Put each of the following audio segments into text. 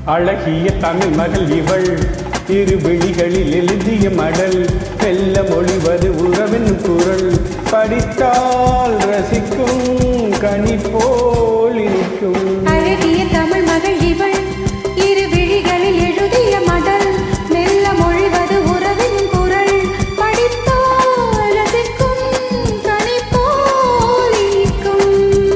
அழகிய தமிழ் மகள் இவள் இரு விழிகளில் எழுதிய மடல் வெல்ல மொழிவது உறவின் குரல் படித்தால் ரசிக்கும் கனி போல் இருக்கும் அழகிய தமிழ் மகள் இவள் இரு விழிகளில் எழுதிய மடல் மெல்ல மொழிவது உறவின் குரல் படித்தால் ரசிக்கும் கனி போல் இனிக்கும்.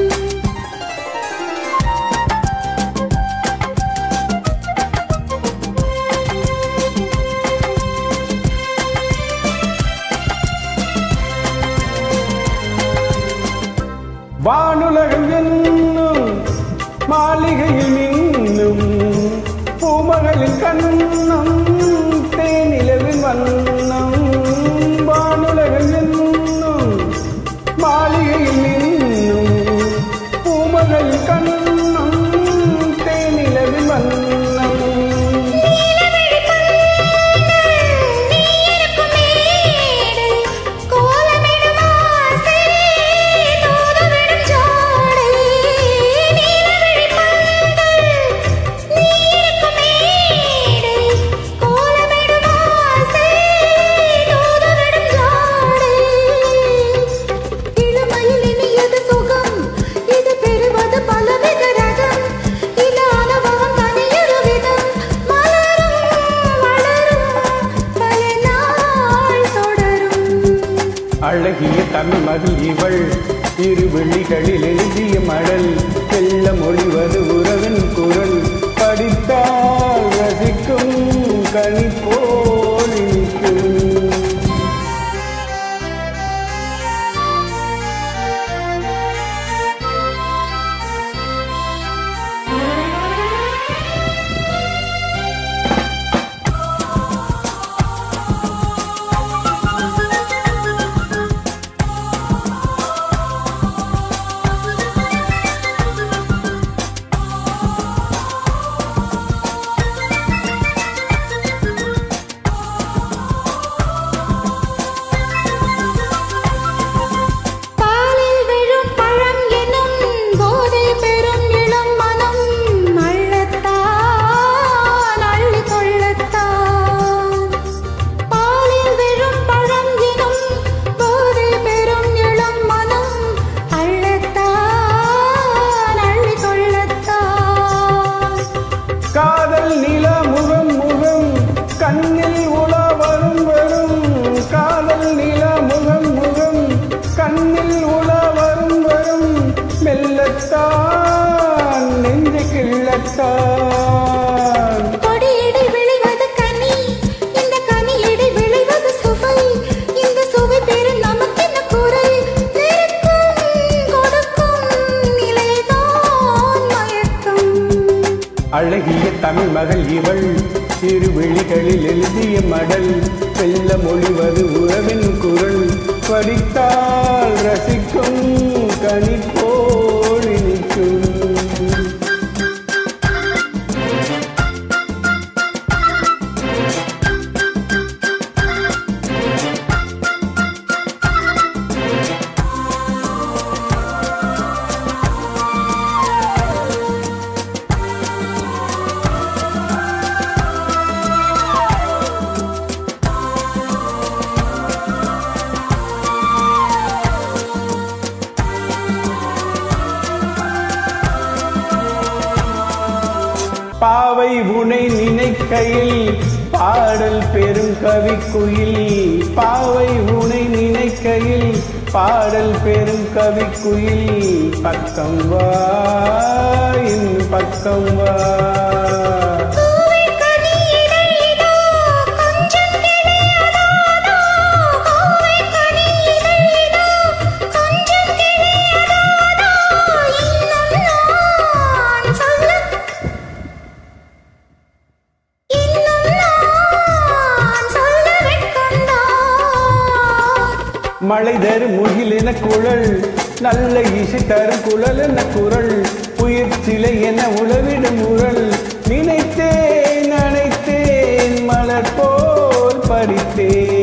வானுலகம் என்னும் மாளிகையில் மின்னும் பூமகளின் கண்ணம் தேனிலவின் வண்ணம் வானுலகம் என்னும் மாளிகையில் மின்னும் பூமகளின் கண்ணம் தேனிலவின் வண்ணம் நீலவிழி கண்கள் நீ இருக்கும் மேடை, கோலமிடும் ஆசை, தூதுவிடும் ஜாடை. நீலவிழி கண்கள் நீ இருக்கும் மேடை, கோலமிடும் ஆசை, தூதுவிடும் ஜாடை. இளமையில் இனியது சுகம், இது பெறுவது பலவித ரகம். இது அனுபவம் தனியொரு விதம். மலரும், வளரும், பல நாள் தொடரும். அழகிய தமிழ் மகள் இவள் இரு விழிகளில் எழுதிய மடல் வெல்ல மொழிவது உறவின் குரல் படித்தால் ரசிக்கும் கனி போல் இனிக்கும் பாலில் விழும் பழம் எனும் போதை பெறும் இளம் மனம் அள்ளத்தான் அள்ளி கொள்ளத்தான் பாலில் விழும் பழம் எனும் போதை பெறும் இளம் மனம் அள்ளத்தான் அள்ளி கொள்ளத்தான் காதல் நில முகம் முகம் கண்ணில் உலா வரும் வரும் காதல் நில முகம் முகம் கண்ணில் உலா வரும் வரும் மெல்லத்தான் நெஞ்சு கிள்ளத்தான் கொடியடை விளைவது கனி இந்த கனியடை விளைவது சுவை இந்த சுவை பெரு நமக்கென்ன குறை நெருக்கம் கொடுக்கும் நிலைதான் மயக்கம் அழகிய தமிழ் மகள் இவள் சிறு விழிகளில் எழுதிய மடல் வெல்ல மொழிவது உறவின் குரல் படித்தால் ரசிக்கும் கனி போல் இனிக்கும் பாவை உனை நினைக்கையில் பாடல் பெரும் கவிக்குயில் பாவை உனை நினைக்கையில் பாடல் பெரும் கவிக்குயில் பக்கம் வா இன் பக்கம் வா பூவை கனியிடை இதோ கொஞ்சம் கிடையாதோ பூவை கனியிடை இதோ கொஞ்சம் கிடையாதோ இன்னும் நான் சொல்ல இன்னும் நான் சொல்ல வெட்கம்தான் மழை தரும் முகில் என குழல் நல்ல இசை தரும் குழல் என குரல் உயிர் சிலை என உழவிடும் முரல் நினைத்தேன் நினைத்தேன் மலர் போல் பறித்தேன்